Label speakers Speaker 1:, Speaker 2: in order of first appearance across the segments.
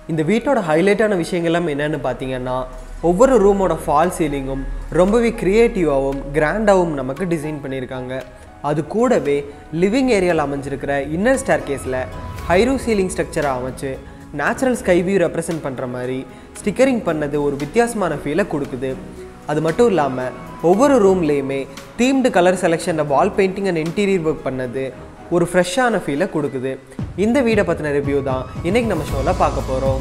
Speaker 1: இந்த வீட்டோட ஹைலைட்டான விஷயங்கள்லாம் என்னென்னு பார்த்தீங்கன்னா ஒவ்வொரு ரூமோட ஃபால் சீலிங்கும் ரொம்பவே க்ரியேட்டிவாகவும் கிராண்டாகவும் நமக்கு டிசைன் பண்ணியிருக்காங்க அது கூடவே லிவிங் ஏரியாவில் அமைஞ்சிருக்கிற இன்னர் ஸ்டேர் கேஸில் ஹைரூ சீலிங் ஸ்ட்ரக்சரை அமைச்சு நேச்சுரல் ஸ்கை வியூ ரெப்ரசன்ட் பண்ணுற மாதிரி ஸ்டிக்கரிங் பண்ணது ஒரு வித்தியாசமான ஃபீலை கொடுக்குது அது மட்டும் இல்லாமல் ஒவ்வொரு ரூம்லேயுமே தீம்டு கலர் செலெக்ஷனில் wall painting and interior work பண்ணது ஒரு ஃப்ரெஷ்ஷான ஃபீலை கொடுக்குது இந்த வீடை பற்றின ரிவ்யூ தான் இன்றைக்கி நம்ம ஷோவில் பார்க்க போகிறோம்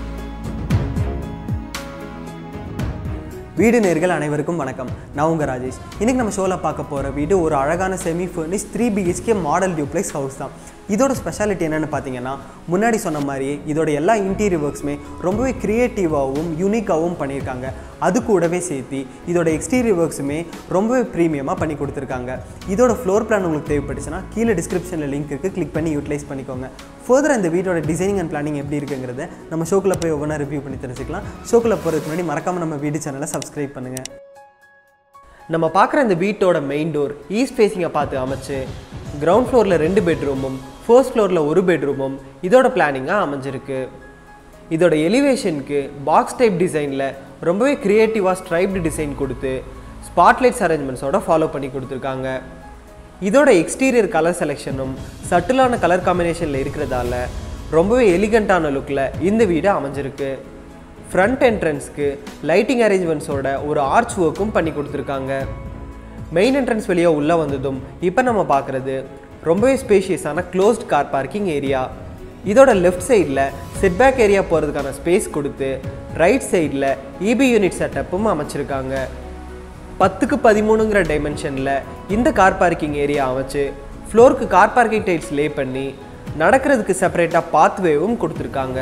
Speaker 1: வீடு நேர்கள் அனைவருக்கும் வணக்கம் நான் உங்கள் ராஜேஷ் இன்றைக்கி நம்ம ஷோவில் பார்க்க போகிற வீடு ஒரு அழகான semi furnish three BHK model duplex house தான் இதோட ஸ்பெஷாலிட்டி என்னென்னு பார்த்தீங்கன்னா முன்னாடி சொன்ன மாதிரியே இதோட எல்லா இன்டீரியர் ஒர்க்ஸுமே ரொம்பவே க்ரியேட்டிவாகவும் யூனிக்காகவும் பண்ணியிருக்காங்க அது கூடவே சேர்த்து இதோட எக்ஸ்டீரியர் ஒர்க்ஸுமே ரொம்பவே ப்ரீமியமாக பண்ணி கொடுத்துருக்காங்க இதோட ஃப்ளோர் பிளான் உங்களுக்கு தேவைப்பட்டுச்சுன்னா கீழே டிஸ்கிரிப்ஷனில் லிங்க் இருக்குது கிளிக் பண்ணி யூட்டிலைஸ் பண்ணிக்கோங்க ஃபர்தர் இந்த வீட்டோட டிசைனிங் அண்ட் பிளானிங் எப்படி இருக்குங்கிறத நம்ம ஷோக்குள்ளே போய் ஒவ்வொன்றா ரிவ்யூ பண்ணி தெரிஞ்சுக்கலாம் ஷோக்குள்ளே போகிறதுக்கு முன்னாடி மறக்காமல் நம்ம வீடு சேனலை சப்ஸ்கிரைப் பண்ணுங்கள் நம்ம பார்க்குற இந்த வீட்டோட மெயின் டோர் ஈஸ்ட் ஃபேஸிங்கை பார்த்து அமைச்சு கிரவுண்ட் ஃப்ளோரில் ரெண்டு பெட்ரூமும் ஃபர்ஸ்ட் ஃப்ளோரில் ஒரு பெட்ரூமும் இதோட பிளானிங்காக அமைஞ்சிருக்கு இதோட எலிவேஷனுக்கு பாக்ஸ் டைப் டிசைனில் ரொம்பவே க்ரியேட்டிவாக ஸ்ட்ரைப்டு டிசைன் கொடுத்து ஸ்பாட்லைட்ஸ் அரேஞ்ச்மெண்ட்ஸோட ஃபாலோ பண்ணி கொடுத்துருக்காங்க இதோட எக்ஸ்டீரியர் கலர் செலெக்ஷனும் சட்டிலான கலர் காம்பினேஷனில் இருக்கிறதால ரொம்பவே எலிகண்ட்டான லுக்கில் இந்த வீடு அமைஞ்சிருக்கு ஃப்ரண்ட் என்ட்ரன்ஸ்க்கு லைட்டிங் அரேஞ்ச்மெண்ட்ஸோட ஒரு ஆர்ச் ஒர்க்கும் பண்ணி கொடுத்துருக்காங்க மெயின் என்ட்ரன்ஸ் வெளியே உள்ளே வந்ததும் இப்போ நம்ம பார்க்குறது ரொம்பவே ஸ்பேஷியஸான க்ளோஸ்ட் கார் பார்க்கிங் ஏரியா இதோட லெஃப்ட் சைடில் செட்பேக் ஏரியா போகிறதுக்கான ஸ்பேஸ் கொடுத்து ரைட் சைடில் இபி யூனிட் செட்டப்பும் அமைச்சிருக்காங்க பத்துக்கு பதிமூணுங்கிற டைமென்ஷனில் இந்த கார் பார்க்கிங் ஏரியா அமைச்சு ஃப்ளோருக்கு கார் பார்க்கிங் டைல்ஸ் லே பண்ணி நடக்கிறதுக்கு செப்பரேட்டாக பாத்வேவும் கொடுத்துருக்காங்க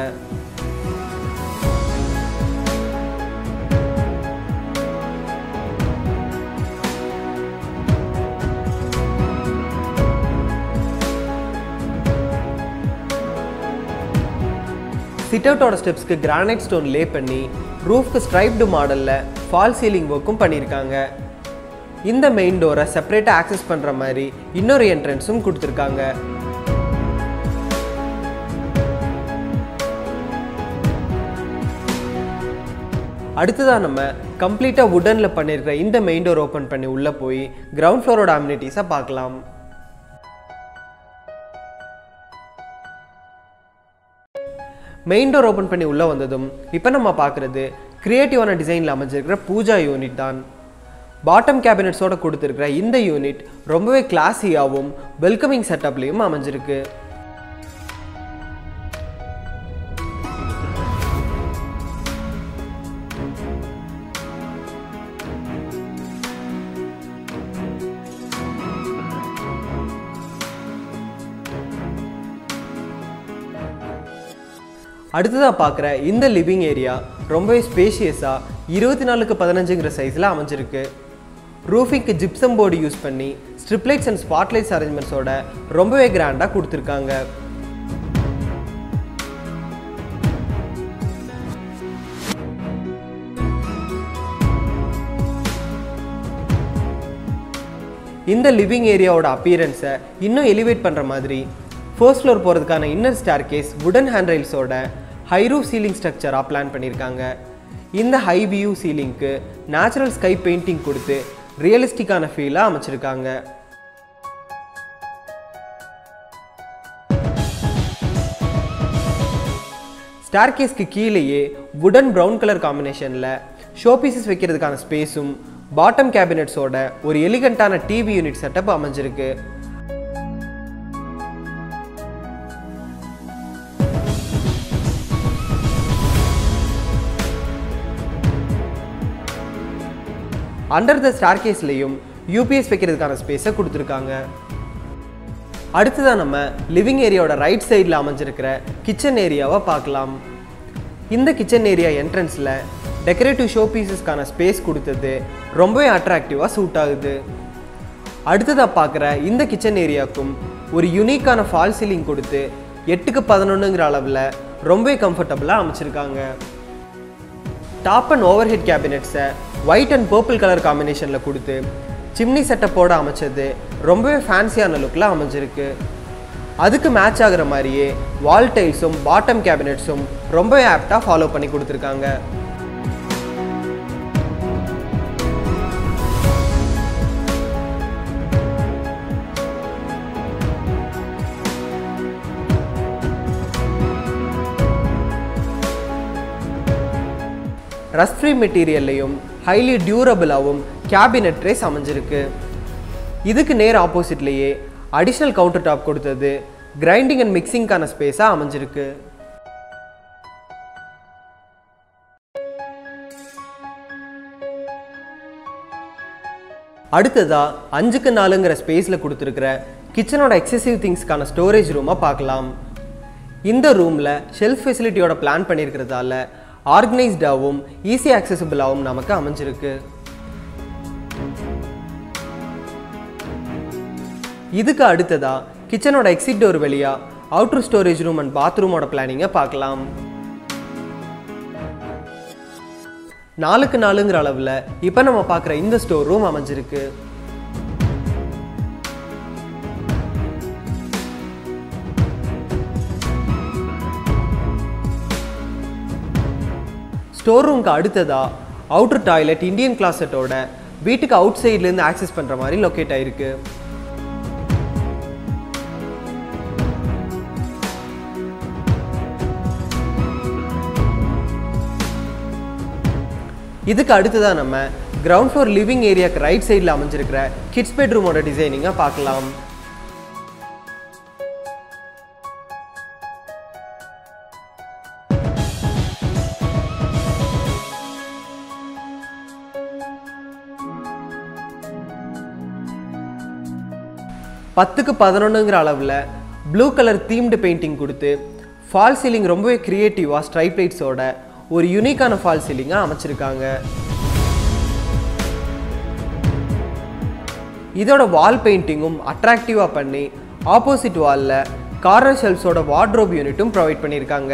Speaker 1: சிட்டவுட்டோட ஸ்டெப்ஸ்க்கு கிரானைட் ஸ்டோன் லே பண்ணி ரூஃப்க்கு ஸ்ட்ரைப்டு மாடலில் ஃபால் சீலிங் ஒர்க்கும் பண்ணியிருக்காங்க இந்த மெயின் டோரை செப்பரேட்டாக ஆக்சஸ் பண்ணுற மாதிரி இன்னொரு என்ட்ரன்ஸும் கொடுத்துருக்காங்க அடுத்ததாக நம்ம கம்ப்ளீட்டாக வுடனில் பண்ணியிருக்கிற இந்த மெயின் டோர் ஓப்பன் பண்ணி உள்ளே போய் கிரவுண்ட் ஃப்ளோரோட அம்யூனிட்டிஸை பார்க்கலாம் மெயின் டோர் ஓப்பன் பண்ணி உள்ளே வந்ததும் இப்போ நம்ம பார்க்குறது க்ரியேட்டிவான டிசைனில் அமைஞ்சிருக்கிற பூஜா யூனிட் தான் பாட்டம் கேபினட்ஸோட கொடுத்துருக்கிற இந்த யூனிட் ரொம்பவே கிளாஸியாகவும் வெல்கமிங் செட்டப்லேயும் அமைஞ்சிருக்கு அடுத்ததாக பார்க்குற இந்த லிவிங் ஏரியா ரொம்பவே ஸ்பேஷியஸாக இருபத்தி நாலுக்கு பதினஞ்சுங்கிற சைஸில் அமைஞ்சிருக்கு ரூஃபிங்க்கு ஜிப்சம் போர்டு யூஸ் பண்ணி ஸ்ட்ரிப்லைட்ஸ் அண்ட் ஸ்பாட்லைட்ஸ் அரேஞ்ச்மெண்ட்ஸோட ரொம்பவே கிராண்டாக கொடுத்துருக்காங்க இந்த லிவிங் ஏரியாவோட அப்பியரன்ஸை இன்னும் எலிவேட் பண்ணுற மாதிரி ஃபர்ஸ்ட் ஃப்ளோர் போகிறதுக்கான இன்னர் ஸ்டார் கேஸ் வுடன் ஹேண்ட்ரைல்ஸோட ஹைரூ சீலிங் ஸ்ட்ரக்சராக பிளான் பண்ணியிருக்காங்க இந்த ஹை வியூ சீலிங்க்கு நேச்சுரல் ஸ்கை பெயிண்டிங் கொடுத்து ரியலிஸ்டிக்கான ஃபீலாக அமைச்சிருக்காங்க ஸ்டார்கேஸ்க்கு கீழேயே வுடன் ப்ரௌன் கலர் காம்பினேஷனில் ஷோ பீசஸ் வைக்கிறதுக்கான ஸ்பேஸும் பாட்டம் கேபினட்ஸோட ஒரு எலிகண்ட்டான டிவி யூனிட் செட்டப் அமைஞ்சிருக்கு அண்டர் த ஸ்டார்கேஸ்லேயும் யூபிஎஸ் வைக்கிறதுக்கான ஸ்பேஸை கொடுத்துருக்காங்க அடுத்ததாக நம்ம லிவிங் ஏரியாவோட ரைட் சைடில் அமைஞ்சிருக்கிற கிச்சன் ஏரியாவை பார்க்கலாம் இந்த கிச்சன் ஏரியா என்ட்ரன்ஸில் டெக்கரேட்டிவ் ஷோ பீசஸ்க்கான ஸ்பேஸ் கொடுத்தது ரொம்பவே அட்ராக்டிவாக சூட் ஆகுது அடுத்ததாக பார்க்குற இந்த கிச்சன் ஏரியாவுக்கும் ஒரு யூனிக்கான ஃபால் சீலிங் கொடுத்து எட்டுக்கு பதினொன்றுங்கிற அளவில் ரொம்பவே கம்ஃபர்டபுளாக அமைச்சிருக்காங்க டாப் அண்ட் ஓவர் ஹெட் கேபினெட்ஸை ஒயிட் அண்ட் பர்பிள் கலர் காம்பினேஷனில் கொடுத்து சிம்னி செட்டப்போடு அமைச்சது ரொம்பவே ஃபேன்சியான லுக்கில் அமைஞ்சிருக்கு
Speaker 2: அதுக்கு மேட்ச் ஆகுற மாதிரியே வால் டைல்ஸும் பாட்டம் கேபினெட்ஸும் ரொம்பவே ஆப்டாக ஃபாலோ பண்ணி கொடுத்துருக்காங்க ரஸ்ட் ஃப்ரீ மெட்டீரியல்லையும் ஹைலி டியூரபிளாகவும் கேபினெட் ட்ரேஸ் அமைஞ்சிருக்கு இதுக்கு நேர் ஆப்போசிட்லேயே அடிஷ்னல் கவுண்டர் டாப் கொடுத்தது கிரைண்டிங் அண்ட் மிக்சிங்கான ஸ்பேஸாக அமைஞ்சிருக்கு அடுத்ததா அஞ்சுக்கு நாலுங்கிற ஸ்பேஸில் கொடுத்துருக்கிற கிச்சனோட எக்ஸசிவ் திங்ஸ்க்கான ஸ்டோரேஜ் ரூமை பார்க்கலாம் இந்த ரூமில் ஷெல்ஃப் ஃபெசிலிட்டியோட பிளான் பண்ணியிருக்கிறதால ஆர்கனைஸ்டாகவும் ஈஸி ஆக்சசிபிளாகவும் நமக்கு அமைஞ்சிருக்கு இதுக்கு அடுத்ததா கிச்சனோட எக்ஸிட் டோர் வழியா அவுட்டர் ஸ்டோரேஜ் ரூம் அண்ட் பாத்ரூமோட பிளானிங்கை பார்க்கலாம் நாலுக்கு நாலுங்கிற அளவில் இப்போ நம்ம பார்க்குற இந்த ஸ்டோர் ரூம் அமைஞ்சிருக்கு ஸ்டோர் ரூம்க்கு அடுத்ததா அவுட்டர் டாய்லெட் இந்தியன் கிளாசட்டோட வீட்டுக்கு அவுட் சைட்லேருந்து ஆக்சஸ் பண்ணுற மாதிரி லொக்கேட் ஆயிருக்கு இதுக்கு அடுத்ததா நம்ம கிரவுண்ட் ஃப்ளோர் லிவிங் ஏரியாக்கு ரைட் சைடில் அமைஞ்சிருக்கிற கிட்ஸ் பெட்ரூமோட டிசைனிங்கை பார்க்கலாம் பத்துக்கு பதினொன்றுங்கிற அளவில் ப்ளூ கலர் தீம்டு பெயிண்டிங் கொடுத்து ஃபால் சீலிங் ரொம்பவே க்ரியேட்டிவாக ஸ்ட்ரைப் லைட்ஸோட ஒரு யூனிக்கான ஃபால் சீலிங்காக அமைச்சிருக்காங்க இதோட வால் பெயிண்டிங்கும் அட்ராக்டிவாக பண்ணி ஆப்போசிட் வாலில் கார்னர் ஷெல்ஃப்ஸோட வார்ட்ரோப் யூனிட்டும் ப்ரொவைட் பண்ணியிருக்காங்க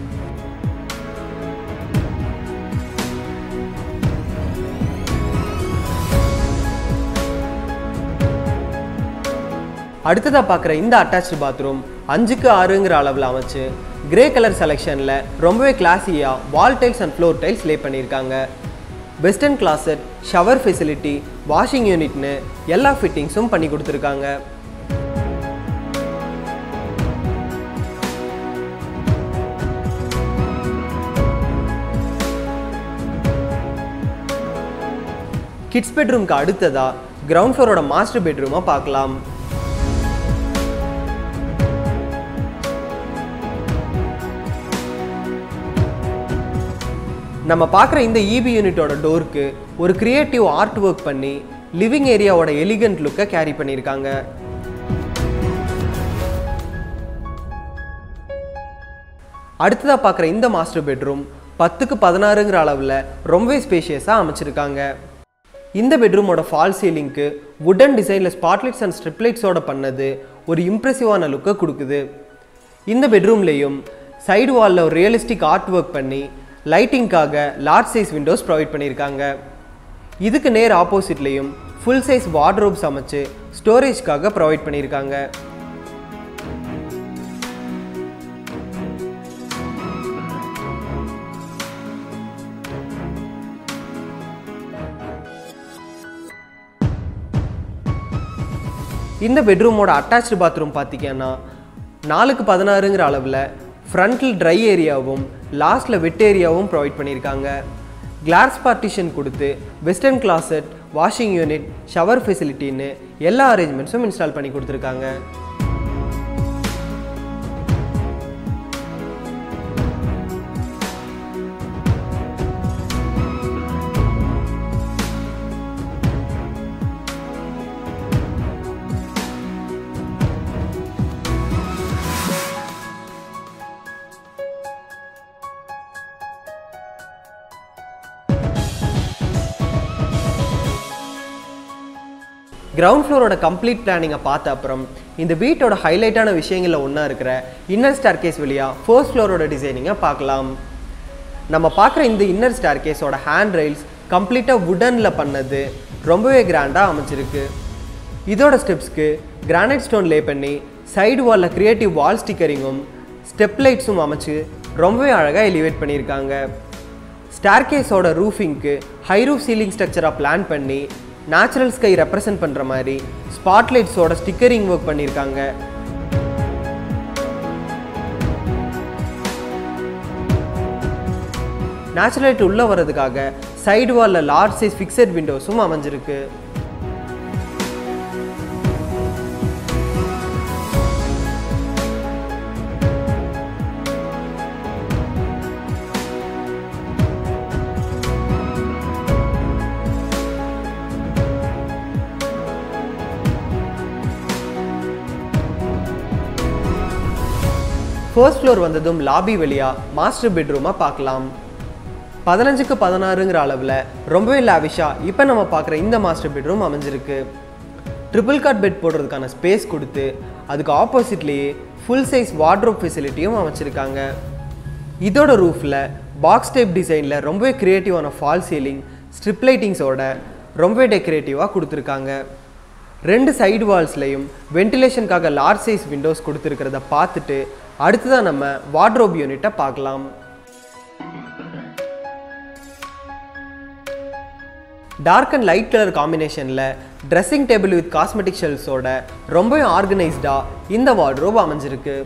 Speaker 2: அடுத்ததாக பார்க்குற இந்த அட்டாச்சு பாத்ரூம் அஞ்சுக்கு ஆறுங்கிற அளவில் அமைச்சு கிரே கலர் செலெக்ஷனில் ரொம்பவே கிளாஸியாக wall tiles and floor tiles lay பண்ணியிருக்காங்க western closet shower facility washing யூனிட்னு எல்லா ஃபிட்டிங்ஸும் பண்ணி கொடுத்துருக்காங்க கிட்ஸ் பெட்ரூம்க்கு அடுத்ததா கிரவுண்ட் ஃப்ளோரோட மாஸ்டர் பெட்ரூமை பார்க்கலாம் நம்ம பார்க்குற இந்த இபி யூனிட்டோட டோருக்கு ஒரு கிரியேட்டிவ் ஆர்ட் ஒர்க் பண்ணி லிவிங் ஏரியாவோட எலிகண்ட் லுக்கை கேரி பண்ணியிருக்காங்க அடுத்ததாக பார்க்குற இந்த மாஸ்டர் பெட்ரூம் பத்துக்கு பதினாறுங்கிற அளவில் ரொம்பவே ஸ்பேஷியஸாக அமைச்சிருக்காங்க இந்த பெட்ரூமோட ஃபால் சீலிங்க்கு வுடன் டிசைனில் ஸ்பாட்லைட்ஸ் அண்ட் ஸ்ட்ரிப்லைட்ஸோட பண்ணது ஒரு இம்ப்ரெசிவான லுக்கை கொடுக்குது இந்த பெட்ரூம்லேயும் சைடு வாலில் ஒரு ரியலிஸ்டிக் ஆர்ட் ஒர்க் பண்ணி லைட்டிங்காக லார்ஜ் சைஸ் விண்டோஸ் ப்ரொவைட் பண்ணியிருக்காங்க இதுக்கு நேர் ஆப்போசிட்லேயும் ஃபுல் சைஸ் வார்ட்ரோப்ஸ் அமைச்சு ஸ்டோரேஜ்க்காக ப்ரொவைட் பண்ணியிருக்காங்க இந்த பெட்ரூமோட அட்டாச்சு பாத்ரூம் பார்த்தீங்கன்னா நாலுக்கு பதினாறுங்கிற அளவில் ஃப்ரண்ட்டில் ட்ரை ஏரியாவும் லாஸ்ட்டில் வெட் ஏரியாவும் ப்ரொவைட் பண்ணியிருக்காங்க கிளாஸ் பார்ட்டிஷன் கொடுத்து western closet washing unit shower ஃபெசிலிட்டின்னு எல்லா அரேஞ்ச்மெண்ட்ஸும் இன்ஸ்டால் பண்ணி கொடுத்துருக்காங்க கிரவுண்ட் ஃப்ளோரோட கம்ப்ளீட் பிளானிங்கை பார்த்த அப்புறம் இந்த வீட்டோட ஹைலைட்டான விஷயங்களில் ஒன்றா இருக்கிற இன்னர் ஸ்டார் கேஸ் வழியாக ஃபர்ஸ்ட் ஃப்ளோரோட டிசைனிங்கை பார்க்கலாம் நம்ம பார்க்குற இந்த இன்னர் ஸ்டார் கேஸோட ஹேண்ட் ரெயில்ஸ் கம்ப்ளீட்டாக வுடனில் பண்ணது ரொம்பவே கிராண்டாக அமைச்சிருக்கு இதோட ஸ்டெப்ஸ்க்கு கிரானைட் ஸ்டோன் லே பண்ணி சைடு வாலில் கிரியேட்டிவ் வால் ஸ்டிக்கரிங்கும் ஸ்டெப் லைட்ஸும் அமைச்சு ரொம்பவே அழகாக எலிவேட் பண்ணியிருக்காங்க ஸ்டார்கேஸோட ரூஃபிங்க்கு ஹை ரூஃப் சீலிங் ஸ்ட்ரக்சராக பிளான் பண்ணி நேச்சுரல் ஸ்கை ரெப்ரசன்ட் பண்ணுற மாதிரி ஸ்பாட்லைட்ஸோட ஸ்டிக்கரிங் ஒர்க் பண்ணியிருக்காங்க நேச்சுரல் லைட் உள்ளே வர்றதுக்காக சைடு வாலில் லார்ஜ் சைஸ் ஃபிக்ஸட் விண்டோஸும் அமைஞ்சிருக்கு ஃபர்ஸ்ட் ஃப்ளோர் வந்ததும் லாபி வழியாக மாஸ்டர் பெட்ரூமாக பார்க்கலாம் பதினஞ்சுக்கு பதினாறுங்கிற அளவில் ரொம்பவே லாவிஷாக இப்போ நம்ம பார்க்குற இந்த மாஸ்டர் பெட்ரூம் அமைஞ்சிருக்கு ட்ரிபிள் காட் பெட் போடுறதுக்கான ஸ்பேஸ் கொடுத்து அதுக்கு ஆப்போசிட்லேயே ஃபுல் சைஸ் வார்ட்ரோப் ஃபெசிலிட்டியும் அமைச்சிருக்காங்க இதோட ரூஃபில் பாக்ஸ் டைப் டிசைனில் ரொம்பவே க்ரியேட்டிவான ஃபால் சீலிங் ஸ்ட்ரிப் லைட்டிங்ஸோட ரொம்பவே டெக்கரேட்டிவாக கொடுத்துருக்காங்க ரெண்டு சைடு வால்ஸ்லையும் வென்டிலேஷனுக்காக லார்ஜ் சைஸ் விண்டோஸ் கொடுத்துருக்கிறத பார்த்துட்டு அடுத்ததான் நம்ம வார்ட்ரோப் யூனிட்டை பார்க்கலாம் டார்க் அண்ட் லைட் கலர் காம்பினேஷனில் ட்ரெஸ்ஸிங் டேபிள் வித் காஸ்மெட்டிக் ஷெல்ஸோட ரொம்பவே ஆர்கனைஸ்டாக இந்த வார்ட்ரோப் அமைஞ்சிருக்கு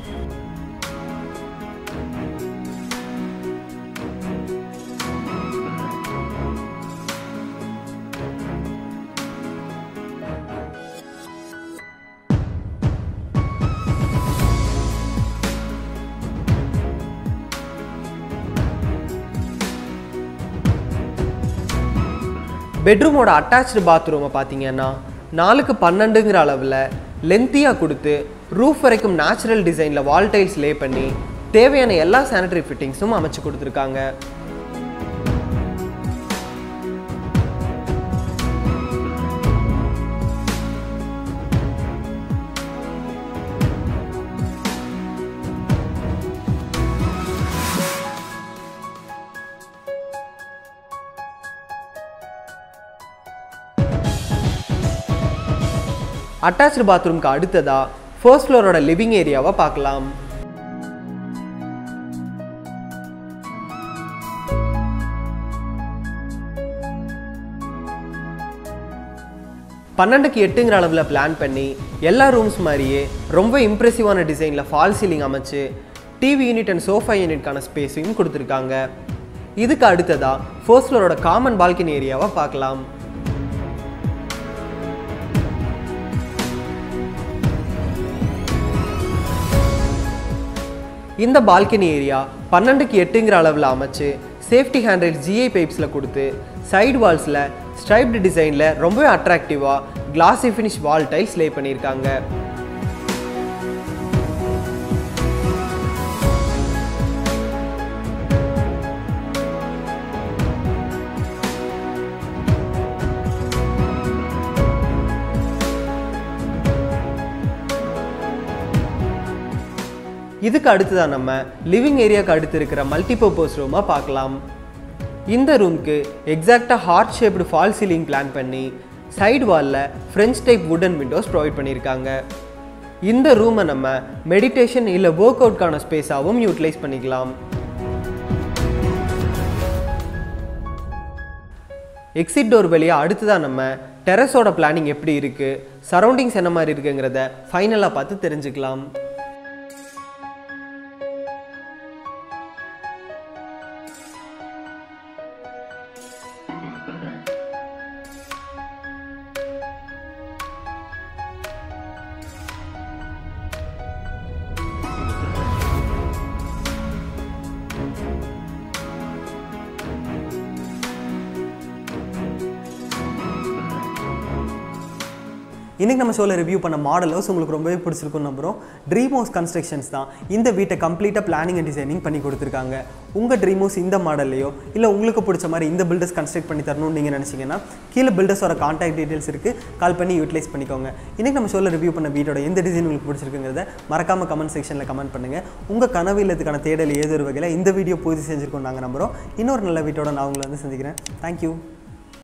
Speaker 2: பெட்ரூமோட அட்டாச்டு பாத்ரூமை பார்த்தீங்கன்னா நாலுக்கு பன்னெண்டுங்கிற அளவில் லென்த்தியாக கொடுத்து ரூஃப் வரைக்கும் நேச்சுரல் டிசைனில் வால் டைல்ஸ் லே பண்ணி தேவையான எல்லா சானிட்டரி ஃபிட்டிங்ஸும் அமைச்சு கொடுத்துருக்காங்க அட்டாச்டு பாத்ரூம்க்கு அடுத்ததா ஃபர்ஸ்ட் ஃப்ளோரோட லிவிங் ஏரியாவை பார்க்கலாம் பன்னெண்டுக்கு எட்டுங்கிற அளவில் பிளான் பண்ணி எல்லா ரூம்ஸ் மாதிரியே ரொம்ப இம்ப்ரெசிவான டிசைனில் ஃபால் சீலிங் அமைச்சு டிவி யூனிட் அண்ட் சோஃபா யூனிட்கான ஸ்பேஸையும் கொடுத்துருக்காங்க இதுக்கு அடுத்ததா ஃபர்ஸ்ட் ஃப்ளோரோட காமன் பால்கனி ஏரியாவை பார்க்கலாம் இந்த பால்கனி ஏரியா பன்னெண்டுக்கு எட்டுங்கிற அளவில் அமைச்சு சேஃப்டி ஹேண்ட்ரைல் ஜிஐ பைப்ஸில் கொடுத்து சைடு வால்ஸில் ஸ்ட்ரைப்டு டிசைனில் ரொம்பவே அட்ராக்டிவாக கிளாசி ஃபினிஷ் வால் டைல்ஸ் லே பண்ணியிருக்காங்க இதுக்கு அடுத்ததான் நம்ம லிவிங் ஏரியாவுக்கு அடுத்து இருக்கிற மல்டிபர்பஸ் ரூமாக பார்க்கலாம் இந்த ரூம்க்கு எக்ஸாக்டாக heart shaped fall ceiling plan பண்ணி சைடு வாலில் French type wooden windows provide பண்ணியிருக்காங்க இந்த ரூமை நம்ம மெடிடேஷன் இல்லை ஒர்க் அவுட்கான ஸ்பேஸாகவும் யூட்டிலைஸ் பண்ணிக்கலாம் எக்ஸிட் டோர் வழியாக அடுத்ததான் நம்ம டெரஸோட பிளானிங் எப்படி இருக்குது சரௌண்டிங்ஸ் என்ன மாதிரி இருக்குங்கிறத ஃபைனலாக பார்த்து தெரிஞ்சுக்கலாம்
Speaker 1: இன்றைக்கி நம்ம ஷோவில் ரிவ்யூ பண்ண மாடல் ஹவுஸ் உங்களுக்கு ரொம்பவே பிடிச்சிருக்கும் நம்புறோம் ட்ரீம் ஹவுஸ் கன்ஸ்ட்ரக்ஷன்ஸ் தான் இந்த வீட்டை கம்ப்ளீட்டாக பிளானிங் அண்ட் டிசைனிங் பண்ணி கொடுத்துருக்காங்க உங்கள் ட்ரீம் ஹவுஸ் இந்த மாடல்லையோ இல்லை உங்களுக்கு பிடிச்ச மாதிரி இந்த பில்டர்ஸ் கன்ஸ்ட்ரக்ட் பண்ணி தரணும்னு நீங்கள் நினச்சிங்கன்னா கீழே பில்டர்ஸோட காண்டாக்ட் டீட்டெயில்ஸ் இருக்குது கால் பண்ணி யூட்டிலைஸ் பண்ணிக்கோங்க இன்றைக்கி நம்ம ஷோவில் ரிவ்யூ பண்ண வீட்டோட எந்த டிசைன் உங்களுக்கு பிடிச்சிருக்குங்கிறத மறக்காமல் கமெண்ட் செக்ஷனில் கமெண்ட் பண்ணுங்கள் உங்கள் கனவு இல்லத்துக்கான தேடல் ஏதோ ஒரு வகையில் இந்த வீடியோ பூர்த்தி செஞ்சுருக்கோம் நாங்கள் நம்புகிறோம் இன்னொரு நல்ல வீட்டோட நான் உங்களை வந்து சந்திக்கிறேன் தேங்க்யூ